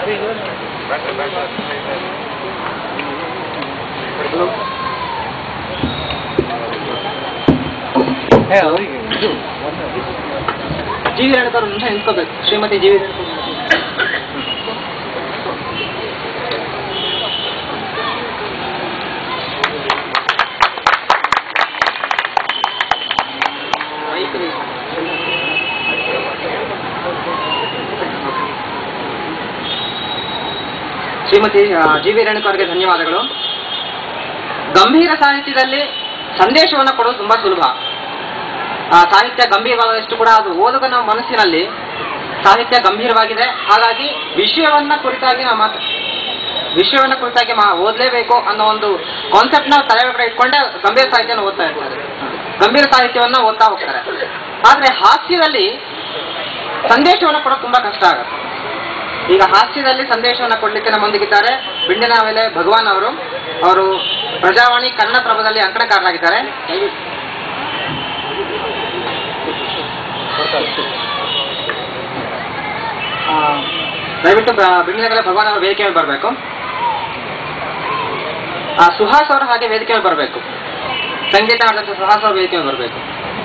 G V Renukar ನಿಮಿಷ ನಿಂತ್ಕೋಬೇಕು Shrimati G V Renukar Shrimati G V ರೇಣುಕರ್ಗೆ ಧನ್ಯವಾದಗಳು ಗಂಭೀರ ಸಾಹಿತ್ಯದಲ್ಲಿ ಸಂದೇಶವನ್ನು ಕೊಡೋದು ತುಂಬಾ ಸುಲಭ ಆ, ಸಾಹಿತ್ಯ ಗಂಭೀರವಾದಷ್ಟು ಕೂಡ ಅದು ಓದುಗನ ಮನಸ್ಸಿನಲ್ಲಿ ಸಾಹಿತ್ಯ ಗಂಭೀರವಾಗಿದೆ ಹಾಗಾಗಿ ವಿಷಯವನ್ನ ಕುರಿತಾಗಿ ನಾವು ಮಾತು ವಿಷಯವನ್ನ ಕುರಿತಾಗಿ ಮಾ ಓದಲೇಬೇಕು ಅನ್ನೋ ಒಂದು ಕಾನ್ಸೆಪ್ಟ್ ನ ತಲೆ ಒಳಗಡೆ ಇಟ್ಕೊಂಡೆ ಗಂಭೀರ ಸಾಹಿತ್ಯನ ಓದ್ತಾ ಇರ್ತಾರೆ ಗಂಭೀರ ಸಾಹಿತ್ಯವನ್ನ ಓದ್ತಾ ಹೋಗ್ತಾರೆ ಆದ್ರೆ ಹಾಸ್ಯದಲ್ಲಿ ಸಂದೇಶವನ್ನು ಕೊಡೋದು ತುಂಬಾ ಕಷ್ಟ ಆಗುತ್ತೆ ಈಗ ಹಾಸ್ಯದಲ್ಲಿ ಸಂದೇಶವನ್ನು ಕೊಡ್ಲಿಕ್ಕೆ ನಮ್ಮೊಂದಿಗಿದ್ದಾರೆ ಬಿಂಡಿನ ಮೇಲೆ ಭಗವಾನ್ ಅವರು ಅವರು ಪ್ರಜಾವಾಣಿ ಕನ್ನಡ ಪ್ರಭದಲ್ಲಿ ಅಂಕಣಕಾರರಾಗಿದ್ದಾರೆ ದಯವಿಟ್ಟು ಆ, ದಯವಿಟ್ಟು ಬ- ಬಿಂಡಿನ ಮೇಲೆ ಭಗವಾನ್ ಅವರು ವೇದಿಕೆ ಮೇಲೆ ಬರಬೇಕು ಸುಹಾಸ್ ಅವರು ಹಾಗೆ ವೇದಿಕೆ ಮೇಲೆ ಬರಬೇಕು ಸಂಗೀತ ಆಡಿದಂಥ ಸುಹಾಸ್ ಅವರು ವೇದಿಕೆ ಮೇಲೆ ಬರಬೇಕು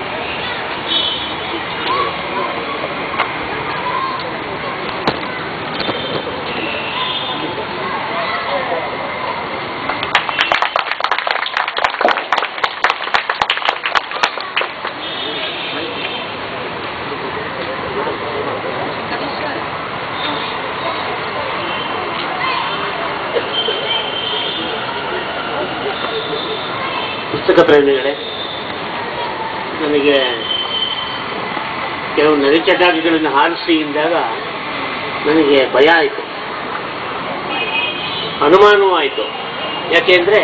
ಪುಸ್ತಕ ಪ್ರೇಮಿಗಳೇ ನನಗೆ ಕೆಲವು ನದಿ ಚಟಾಕಿಗಳನ್ನು ಹಾರಿಸಿ ಇಂದಾಗ ನನಗೆ ಭಯ ಆಯಿತು ಅನುಮಾನವೂ ಆಯಿತು ಯಾಕೆಂದ್ರೆ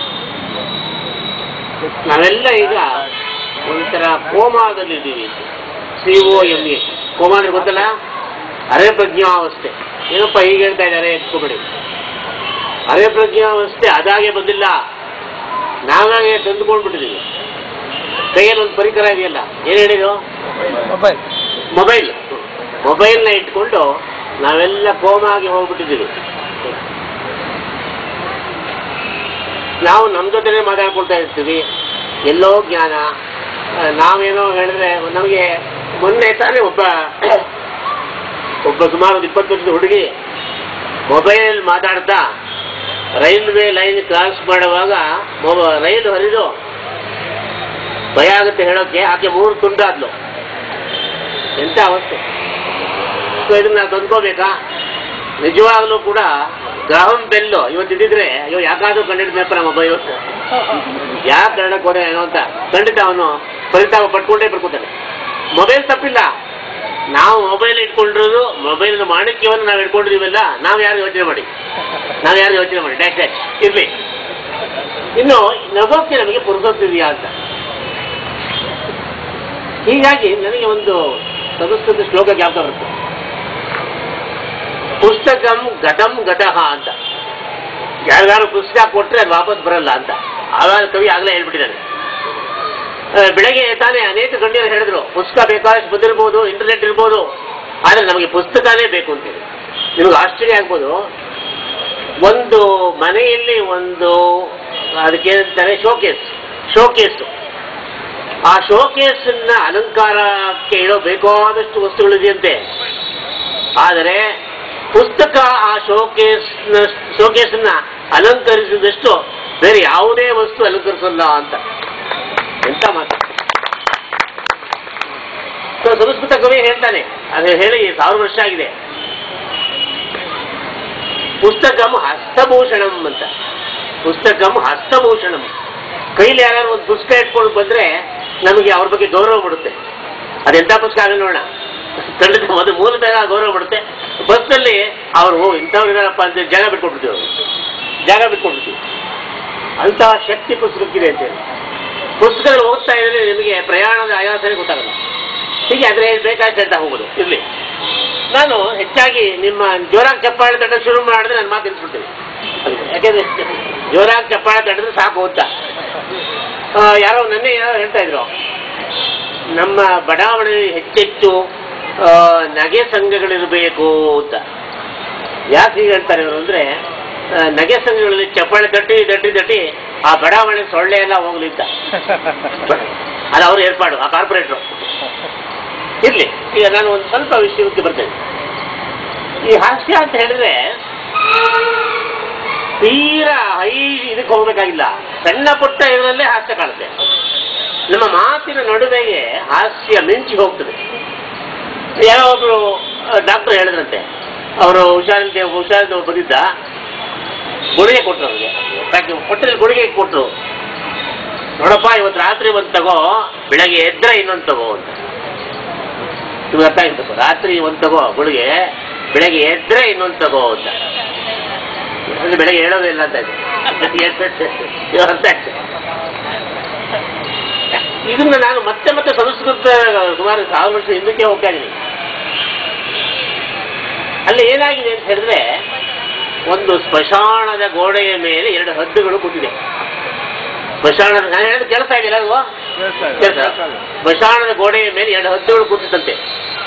ನಾವೆಲ್ಲ ಈಗ ಒಂಥರ ಕೋಮಾದಲ್ಲಿದ್ದೀವಿ C O M A coma ಅಂದ್ರೆ ಗೊತ್ತಲ್ಲ ಅರೆ ಪ್ರಜ್ಞಾವಸ್ಥೆ ಏನಪ್ಪ ಹೀಗೆ ಹೇಳ್ತಾ ಇದ್ದಾರೆ ಎತ್ಕೊಬೇಡಿ ಅರೆ ಪ್ರಜ್ಞಾವಸ್ಥೆ ಅದಾಗೆ ಬಂದಿಲ್ಲ ನಾವಾಗೆ ತಂದುಕೊಂಡ್ಬಿಟ್ಟಿದ್ದೀವಿ ಕೈಯಲ್ಲಿ ಒಂದು ಪರಿಕರ ಇದೆಯಲ್ಲ ಏನು ಹೇಳಿದ್ರು ಮೊಬೈಲ್ ಮೊಬೈಲ್ ಮೊಬೈಲ್ನ ಇಟ್ಕೊಂಡು ನಾವೆಲ್ಲ ಕೋಮಾಗಿ ಹೋಗ್ಬಿಟ್ಟಿದ್ದೀವಿ ನಾವು ನಮ್ಮ ಜೊತೆನೇ ಮಾತಾಡ್ಕೊಳ್ತಾ ಇರ್ತೀವಿ ಎಲ್ಲೋ ಜ್ಞಾನ ಆ, ನಾವೇನೋ ಹೇಳಿದ್ರೆ ನಮಗೆ ಮೊನ್ನೆ ತಾನೇ ಒಬ್ಬ ಒಬ್ಬ ಸುಮಾರು ಒಂದು ಇಪ್ಪತ್ತು ವರ್ಷದ ಹುಡುಗಿ ಮೊಬೈಲ್ ಮಾತಾಡ್ತಾ ರೈಲ್ವೆ ಲೈನ್ ಕ್ರಾಸ್ ಮಾಡುವಾಗ ಮೊಬ- ರೈಲು ಹರಿದು ಭಯ ಆಗುತ್ತೆ ಹೇಳೋಕೆ ಆಕೆ ಮೂರು ತುಂಡಾದ್ಲು ಎಂತ ಅವಸ್ಥೆ ಸೊ ಇದನ್ನ ನಾವು ತಂದ್ಕೋಬೇಕಾ ನಿಜವಾಗ್ಲೂ ಕೂಡ ಗ್ರಾಹಂ ಬೆಲ್ಲು ಇವತ್ತು ಇದ್ದಿದ್ರೆ ಅಯ್ಯೋ ಯಾಕಾದ್ರೂ ಕಂಡಿಡ್ಬೇಕಪ್ಪ ನಮ್ಮ ಮೊಬೈಲ್ ಯಾಕೆ ಕನ್ನಡಕ್ಕೆ ಹೋದೆ ಏನೋ ಅಂತ ಖಂಡಿತ ಅವನು ಪರಿತಾಪ ಪಡ್ಕೊಂಡೇ ಬರ್ಕೋತಾನೆ ಮೊಬೈಲ್ ತಪ್ಪಿಲ್ಲ ನಾವು ಮೊಬೈಲ್ ಇಟ್ಕೊಂಡಿರೋದು ಮೊಬೈಲ್ ಮಾಣಿಕ್ಯವನ್ನು ನಾವು ಇಟ್ಕೊಂಡಿದ್ದೀವಲ್ಲ ನಾವು ಯಾರು ಯೋಚನೆ ಮಾಡಿ ನಾವು ಯಾರು ಯೋಚನೆ ಮಾಡಿ ಡ್ಯಾಶ್ ಡ್ಯಾಶ್ ಇರ್ಲಿ ಇನ್ನು ನಗೋಕ್ಕೆ ನಮಗೆ ಪುರುಸೊತ್ತಿದೆಯಾ ಅಂತ ಹೀಗಾಗಿ ನನಗೆ ಒಂದು ಸಂಸ್ಕೃತ ಶ್ಲೋಕ ಜ್ಞಾಪಕ ಬರುತ್ತೆ ಪುಸ್ತಕಂ ಗತಂ ಗತಃ ಅಂತ ಯಾರಿಗಾರು ಪುಸ್ತಕ ಕೊಟ್ರೆ ಅದು ವಾಪಸ್ ಬರಲ್ಲ ಅಂತ ಆವಾಗ ಕವಿ ಆಗಲೇ ಹೇಳ್ಬಿಟ್ಟಿದ್ದಾನೆ ಆ, ಬೆಳಗ್ಗೆ ತಾನೇ ಅನೇಕ ಗಣ್ಯರು ಹೇಳಿದ್ರು ಪುಸ್ತಕ ಬೇಕಾದಷ್ಟು ಬಂದಿರ್ಬೋದು ಇಂಟರ್ನೆಟ್ ಇರ್ಬೋದು ಆದರೆ ನಮಗೆ ಪುಸ್ತಕನೇ ಬೇಕು ಅಂತೇಳಿ ನಿಮಗೆ ಆಶ್ಚರ್ಯ ಆಗ್ಬೋದು ಒಂದು ಮನೆಯಲ್ಲಿ ಒಂದು ಅದಕ್ಕೆ ಏನಂತಾರೆ ಶೋಕೇಸ್ ಶೋಕೇಸು ಆ ಶೋಕೇಸನ್ನ ಅಲಂಕಾರಕ್ಕೆ ಇಡೋ ಬೇಕಾದಷ್ಟು ವಸ್ತುಗಳಿದೆಯಂತೆ ಆದರೆ ಪುಸ್ತಕ ಆ ಶೋಕೇಸ್ ಶೋಕೇಸನ್ನ ಅಲಂಕರಿಸಿದಷ್ಟು ಬೇರೆ ಯಾವುದೇ ವಸ್ತು ಅಲಂಕರಿಸಲ್ಲ ಅಂತ ಎಂತ ಮಾತು ಸೊ ಸಂಸ್ಕೃತ ಕವಿ ಹೇಳ್ತಾನೆ ಅದು ಹೇಳಿ ಸಾವಿರ ವರ್ಷ ಆಗಿದೆ ಪುಸ್ತಕಂ ಹಸ್ತಭೂಷಣಂ ಅಂತ ಪುಸ್ತಕಂ ಹಸ್ತಭೂಷಣಂ ಕೈಲಿ ಯಾರು ಒಂದು ಪುಸ್ತಕ ಇಟ್ಕೊಂಡು ಬಂದ್ರೆ ನಮಗೆ ಅವ್ರ ಬಗ್ಗೆ ಗೌರವ ಬಿಡುತ್ತೆ ಅದೆಂತ ಪುಸ್ತಕ ಆಗಲ್ಲ ನೋಡೋಣ ಖಂಡಿತ ಮೊದಲು ಮೂಲತಃ ಗೌರವ ಬಿಡುತ್ತೆ ಬಸ್ನಲ್ಲಿ ಅವರು ಓ ಇಂಥವ್ರು ಇದಾರಪ್ಪ ಅಂತ ಜಾಗ ಬಿಟ್ಕೊಟ್ಬಿಡ್ತೀವಿ ಅವ್ರು ಜಾಗ ಬಿಟ್ಕೊಟ್ಬಿಡ್ತೀವಿ ಅಂತಹ ಶಕ್ತಿ ಪುಸ್ತಕಕ್ಕಿದೆ ಅಂತೇಳಿ ಪುಸ್ತಕದಲ್ಲಿ ಓದ್ತಾ ಇದ್ರೆ ನಿಮಗೆ ಪ್ರಯಾಣದ ಆಯಾಸನೇ ಗೊತ್ತಾಗಲ್ಲ ಹೀಗೆ ಆದರೆ ಬೇಕಾದ ಹೇಳ್ತಾ ಹೋಗೋದು ಇರಲಿ ನಾನು ಹೆಚ್ಚಾಗಿ ನಿಮ್ಮ ಜೋರಾಗಿ ಚಪ್ಪಾಳೆ ತಟ್ಟ ಶುರು ಮಾಡಿದ್ರೆ ನನ್ನ ಮಾತು ನಿಲ್ಸ್ಬಿಡ್ತೀನಿ ಯಾಕೆಂದ್ರೆ ಜೋರಾಗಿ ಚಪ್ಪಾಳೆ ತಟ್ಟಿದ್ರೆ ಸಾಕು ಅಂತ ಆ, ಯಾರೋ ನೆನ್ನೆ ಯಾರೋ ಹೇಳ್ತಾ ಇದ್ರು ನಮ್ಮ ಬಡಾವಣೆಯಲ್ಲಿ ಹೆಚ್ಚೆಚ್ಚು ಆ, ನಗೆ ಸಂಘಗಳಿರಬೇಕು ಅಂತ ಯಾಕೆ ಹೀಗೆ ಹೇಳ್ತಾರೆ ಇವರು ಅಂದ್ರೆ ಆ, ನಗೆ ಸಂಘಗಳಲ್ಲಿ ಚಪ್ಪಾಳೆ ತಟ್ಟಿ ತಟ್ಟಿ ತಟ್ಟಿ ಆ ಬಡಾವಣೆ ಸೊಳ್ಳೆ ಎಲ್ಲ ಹೋಗ್ಲಿದ್ದ ಅದು ಅವ್ರ ಏರ್ಪಾಡು ಆ ಕಾರ್ಪೊರೇಟ್ರು ಇರ್ಲಿ ಈಗ ನಾನು ಒಂದು ಸ್ವಲ್ಪ ವಿಷಯಕ್ಕೆ ಬರ್ತೇನೆ ಈ ಹಾಸ್ಯ ಅಂತ ಹೇಳಿದ್ರೆ ತೀರಾ ಹೈ ಇದಕ್ಕೆ ಹೋಗ್ಬೇಕಾಗಿಲ್ಲ ಸಣ್ಣ ಪುಟ್ಟ ಇದರಲ್ಲೇ ಹಾಸ್ಯ ಕಾಣುತ್ತೆ ನಮ್ಮ ಮಾತಿನ ನಡುವೆಗೆ ಹಾಸ್ಯ ಮಿಂಚಿ ಹೋಗ್ತದೆ ಯಾರೋ ಒಬ್ರು ಡಾಕ್ಟರ್ ಹೇಳಿದ್ರಂತೆ ಅವರು ಹುಷಾರಿಲ್ದೆ ಹುಷಾರಿಲ್ದೆ ಒಬ್ಬ ಬಂದಿದ್ದ ಗುಳಿಗೆ ಕೊಟ್ಟರು ಅವ್ರಿಗೆ ಯಾಕೆ ಕೊಟ್ಟರೆ ಗುಳಿಗೆ ಕೊಟ್ಟರು ನೋಡಪ್ಪ ಇವತ್ತು ರಾತ್ರಿ ಒಂದು ತಗೋ ಬೆಳಗ್ಗೆ ಎದ್ರೆ ಇನ್ನೊಂದು ತಗೋ ಅಂತ ನಿಮ್ಗೆ ಅರ್ಥ ಆಗಿತ್ತಪ್ಪ ರಾತ್ರಿ ಒಂದು ತಗೋ ಗುಳಿಗೆ ಬೆಳಗ್ಗೆ ಎದ್ರೆ ಇನ್ನೊಂದು ತಗೋ ಅಂತ ಅಂದ್ರೆ ಬೆಳಗ್ಗೆ ಹೇಳೋದೇ ಇಲ್ಲ ಅಂತ ಇದೆ ಇವಾಗ ಅರ್ಥ ಆಯ್ತು ಇದನ್ನ ನಾನು ಮತ್ತೆ ಮತ್ತೆ ಸಂಸ್ಕೃತ ಸುಮಾರು ಸಾವಿರ ವರ್ಷ ಹಿಂದಕ್ಕೆ ಹೋಗ್ತಾ ಇದ್ದೀನಿ ಅಲ್ಲಿ ಏನಾಗಿದೆ ಅಂತ ಹೇಳಿದ್ರೆ ಒಂದು ಸ್ಮಶಾನದ ಗೋಡೆಯ ಮೇಲೆ ಎರಡು ಹದ್ದುಗಳು ಕೂತಿದೆ ಸ್ಮಶಾನದ ನಾನು ಹೇಳಿದ ಕೆಲಸ ಇದೆಯಲ್ಲ ಅಲ್ವಾ ಕೆಲಸ ಸ್ಮಶಾನದ ಗೋಡೆಯ ಮೇಲೆ ಎರಡು ಹದ್ದುಗಳು ಕೂತಿತ್ತಂತೆ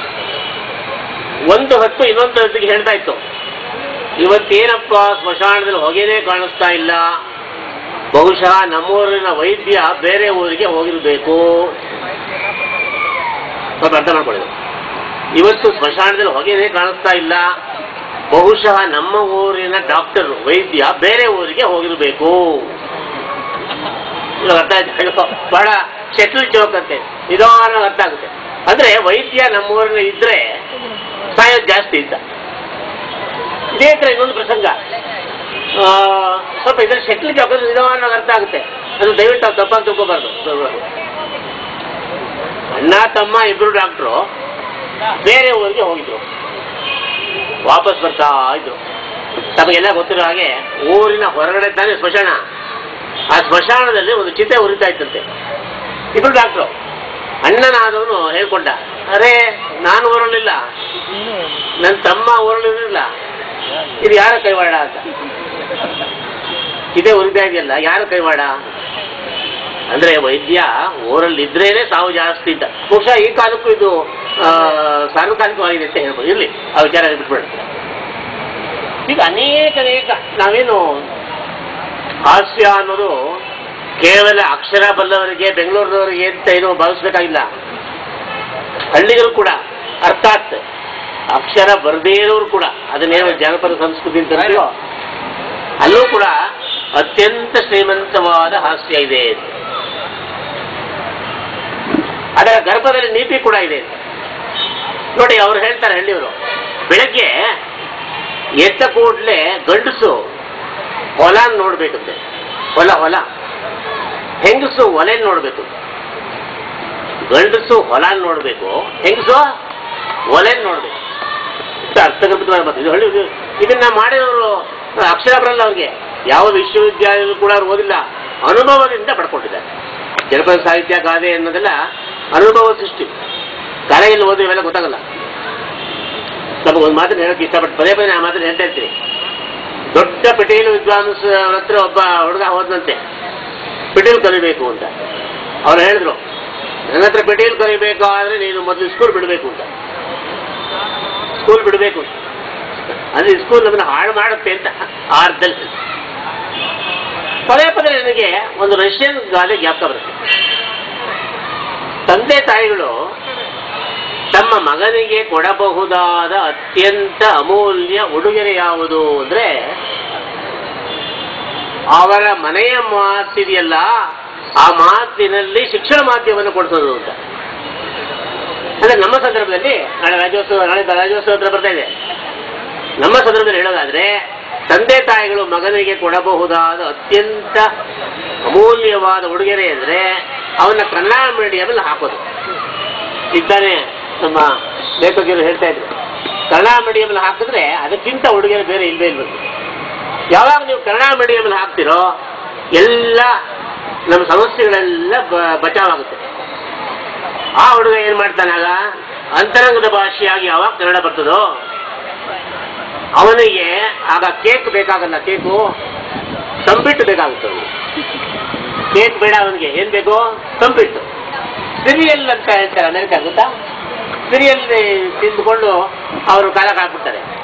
ಒಂದು ಹತ್ತು ಇನ್ನೊಂದು ಹದ್ದಿಗೆ ಹೇಳ್ತಾ ಇತ್ತು ಇವತ್ತೇನಪ್ಪ ಸ್ಮಶಾನದಲ್ಲಿ ಹೊಗೆನೇ ಕಾಣಿಸ್ತಾ ಇಲ್ಲ ಬಹುಶಃ ನಮ್ಮೂರಿನ ವೈದ್ಯ ಬೇರೆ ಊರಿಗೆ ಹೋಗಿರಬೇಕು ಸ್ವಲ್ಪ ಅರ್ಥ ಮಾಡ್ಕೊಳ್ಳಿ ಇವತ್ತು ಸ್ಮಶಾನದಲ್ಲಿ ಹೊಗೆನೇ ಕಾಣಿಸ್ತಾ ಇಲ್ಲ ಬಹುಶಃ ನಮ್ಮ ಊರಿನ ಡಾಕ್ಟರ್ ವೈದ್ಯ ಬೇರೆ ಊರಿಗೆ ಹೋಗಿರಬೇಕು ಇವಾಗ ಅರ್ಥ ಆಯ್ತು ಬಹಳ ಶೆಟ್ಲ್ ಚೌಕ್ ಅಂತೆ ನಿಧಾನ ಅರ್ಥ ಆಗುತ್ತೆ ಅಂದ್ರೆ ವೈದ್ಯ ನಮ್ಮೂರಿನ ಇದ್ರೆ ಸಾಯೋದು ಜಾಸ್ತಿ ಇದ್ದ ಇದೇ ತರ ಇನ್ನೊಂದು ಪ್ರಸಂಗ ಆ, ಸ್ವಲ್ಪ ಇದ್ರ ಶೆಟ್ಲ್ ಚೌಕ್ ಅಂದ್ರೆ ನಿಧಾನವಾಗಿ ಅರ್ಥ ಆಗುತ್ತೆ ಅದು ದಯವಿಟ್ಟು ನಾವು ತಪ್ಪಾಗಿ ತಿಳ್ಕೊಬಾರ್ದು ಅಣ್ಣ ತಮ್ಮ ಇಬ್ರು ಡಾಕ್ಟ್ರು ಬೇರೆ ಊರಿಗೆ ಹೋಗಿದ್ರು ವಾಪಸ್ ಬರ್ತಾ ಇದ್ರು ತಮಗೆಲ್ಲ ಗೊತ್ತಿರೋ ಹಾಗೆ ಊರಿನ ಹೊರಗಡೆ ತಾನೇ ಸ್ಮಶಾನ ಆ ಸ್ಮಶಾನದಲ್ಲಿ ಒಂದು ಚಿತೆ ಉರಿತಾ ಇತ್ತಂತೆ ಇಬ್ರು ಡಾಕ್ಟ್ರು ಅಣ್ಣನಾದವನು ಹೇಳ್ಕೊಂಡ ಅರೇ ನಾನು ಊರಲ್ಲಿಲ್ಲ ನನ್ನ ತಮ್ಮ ಊರಲ್ಲಿರಲಿಲ್ಲ ಇದು ಯಾರ ಕೈವಾಡ ಅಂತ ಇದೇ ಉರಿತಾ ಇದೆಯಲ್ಲ ಯಾರ ಕೈವಾಡ ಅಂದ್ರೆ ವೈದ್ಯ ಊರಲ್ಲಿ ಇದ್ರೇನೆ ಸಾವು ಜಾಸ್ತಿ ಇದ್ದ ಬಹುಶಃ ಈ ಕಾಲಕ್ಕೂ ಇದು ಆ, ಸಾರ್ವಕಾಲಿಕವಾಗಿದೆ ಅಂತ ಹೇಳ್ಬೋದು ಇರ್ಲಿ ಆ ವಿಚಾರ ಬಿಟ್ಬೇಡ ಈಗ ಅನೇಕ ಅನೇಕ ನಾವೇನು ಹಾಸ್ಯ ಅನ್ನೋದು ಕೇವಲ ಅಕ್ಷರ ಬಲ್ಲವರಿಗೆ ಬೆಂಗಳೂರಿನವರಿಗೆ ಅಂತ ಏನು ಭಾವಿಸ್ಬೇಕಾಗಿಲ್ಲ ಹಳ್ಳಿಗರು ಕೂಡ ಅರ್ಥಾತ್ ಅಕ್ಷರ ಬರದೇ ಇರೋರು ಕೂಡ ಅದನ್ನೇನು ಜನಪದ ಸಂಸ್ಕೃತಿ ಅಂತ ಅಂತೀವೋ, ಅಲ್ಲೂ ಕೂಡ ಅತ್ಯಂತ ಶ್ರೀಮಂತವಾದ ಹಾಸ್ಯ ಇದೆ ಅದರ ಗರ್ಭದಲ್ಲಿ ನೀತಿ ಕೂಡ ಇದೆ ನೋಡಿ ಅವ್ರು ಹೇಳ್ತಾರೆ ಹಳ್ಳಿಯವರು ಬೆಳಗ್ಗೆ ಎದ್ದ ಕೂಡಲೇ ಗಂಡಸು ಹೊಲ ನೋಡ್ಬೇಕಂತೆ ಹೊಲ ಹೊಲ ಹೆಂಗಸು ಒಲೆ ನೋಡ್ಬೇಕು ಗಂಡಸು ಹೊಲ ನೋಡ್ಬೇಕು ಹೆಂಗಸು ಒಲೆ ನೋಡ್ಬೇಕು ಇಷ್ಟು ಅರ್ಥಗರ್ಭಿತವಾಗಿ ಬರ್ತದೆ ಇದು ಹಳ್ಳಿ ಇದು- ಇದನ್ನ ಮಾಡಿದವರು ಅಕ್ಷರ ಬರಲ್ಲ ಅವ್ರಿಗೆ ಯಾವ ವಿಶ್ವವಿದ್ಯಾಲಯದಲ್ಲೂ ಕೂಡ ಅವ್ರು ಓದಿಲ್ಲ ಅನುಭವದಿಂದ ಪಡ್ಕೊಂಡಿದ್ದಾರೆ ಜನಪದ ಸಾಹಿತ್ಯ ಗಾದೆ ಅನ್ನೋದೆಲ್ಲ ಅನುಭವ ಸೃಷ್ಟಿ ಕಲೆಯಲ್ಲಿ ಓದಿ ಇವೆಲ್ಲ ಗೊತ್ತಾಗಲ್ಲ ನಮಗೊಂದು ಮಾತನ್ನ ಹೇಳಕ್ಕೆ ಇಷ್ಟಪಟ್ಟು ಪದೇ ಪದೇ ಆ ಮಾತನ್ನ ಹೇಳ್ತಾ ಇರ್ತೀನಿ ದೊಡ್ಡ ಪಟೇಲ್ ವಿದ್ವಾಂಸ ಹತ್ರ ಒಬ್ಬ ಹುಡುಗ ಹೋದಂತೆ ಪಿಟೀಲ್ ಕಲಿಬೇಕು ಅಂತ ಅವ್ರು ಹೇಳಿದ್ರು ನನ್ನ ಹತ್ರ ಪಿಟೀಲ್ ಕಲಿಬೇಕಾದ್ರೆ ನೀನು ಮೊದಲು ಸ್ಕೂಲ್ ಬಿಡಬೇಕು ಅಂತ ಸ್ಕೂಲ್ ಬಿಡಬೇಕು ಅಂತ ಅಂದ್ರೆ ಸ್ಕೂಲ್ ನಮ್ಮನ್ನ ಹಾಳು ಮಾಡುತ್ತೆ ಅಂತ ಆ ಅರ್ಥದಲ್ಲಿ ಪದೇ ಪದೇ ನನಗೆ ಒಂದು ರಷ್ಯನ್ ಗಾದೆ ಜ್ಞಾಪಕ ಬರುತ್ತೆ ತಂದೆ ತಾಯಿಗಳು ತಮ್ಮ ಮಗನಿಗೆ ಕೊಡಬಹುದಾದ ಅತ್ಯಂತ ಅಮೂಲ್ಯ ಉಡುಗೊರೆ ಯಾವುದು ಅಂದ್ರೆ ಅವರ ಮನೆಯ ಮಾತಿದೆಯಲ್ಲ ಆ ಮಾತಿನಲ್ಲಿ ಶಿಕ್ಷಣ ಮಾಧ್ಯಮವನ್ನು ಕೊಡಿಸೋದು ಅಂತ ಅಂದ್ರೆ ನಮ್ಮ ಸಂದರ್ಭದಲ್ಲಿ ನಾಳೆ ರಾಜ್ಯೋತ್ಸವ ನಾಳೆ ರಾಜ್ಯೋತ್ಸವ ಹತ್ರ ಬರ್ತಾ ಇದೆ ನಮ್ಮ ಸಂದರ್ಭದಲ್ಲಿ ಹೇಳೋದಾದ್ರೆ ತಂದೆ ತಾಯಿಗಳು ಮಗನಿಗೆ ಕೊಡಬಹುದಾದ ಅತ್ಯಂತ ಅಮೂಲ್ಯವಾದ ಉಡುಗೊರೆ ಅಂದ್ರೆ ಅವನ ಕನ್ನಡ ಮೀಡಿಯಮಲ್ಲಿ ಹಾಕೋದು ಇದ್ದಾನೆ ನಮ್ಮ ಲೇಖಕರು ಹೇಳ್ತಾ ಇದ್ರು ಕನ್ನಡ ಮೀಡಿಯಮಲ್ಲಿ ಹಾಕಿದ್ರೆ ಅದಕ್ಕಿಂತ ಉಡುಗೊರೆ ಬೇರೆ ಇಲ್ವೇ ಇಲ್ಬೇಕು ಯಾವಾಗ ನೀವು ಕನ್ನಡ ಮೀಡಿಯಮಲ್ಲಿ ಹಾಕ್ತಿರೋ ಎಲ್ಲ ನಮ್ಮ ಸಮಸ್ಯೆಗಳೆಲ್ಲ ಬ- ಬಚಾವಾಗುತ್ತೆ ಆ ಹುಡುಗ ಏನ್ ಮಾಡ್ತಾನಾಗ ಅಂತರಂಗದ ಭಾಷೆಯಾಗಿ ಯಾವಾಗ ಕನ್ನಡ ಬರ್ತದೋ ಅವನಿಗೆ ಆಗ ಕೇಕ್ ಬೇಕಾಗಲ್ಲ ಕೇಕು ತಂಬಿಟ್ಟು ಬೇಕಾಗುತ್ತೆ ಅವನಿಗೆ ಕೇಕ್ ಬೇಡ ಅವನಿಗೆ ಏನ್ ಬೇಕು ತಂಬಿಟ್ಟು ಸಿರಿಯಲ್ ಅಂತ ಹೇಳ್ತಾರೆ ಅಮೆರಿಕ ಗೊತ್ತಾ ಸಿರಿಯಲ್ ತಿಂದುಕೊಂಡು ಅವರು ಕಾಲ ಹಾಕ್ಬಿಡ್ತಾರೆ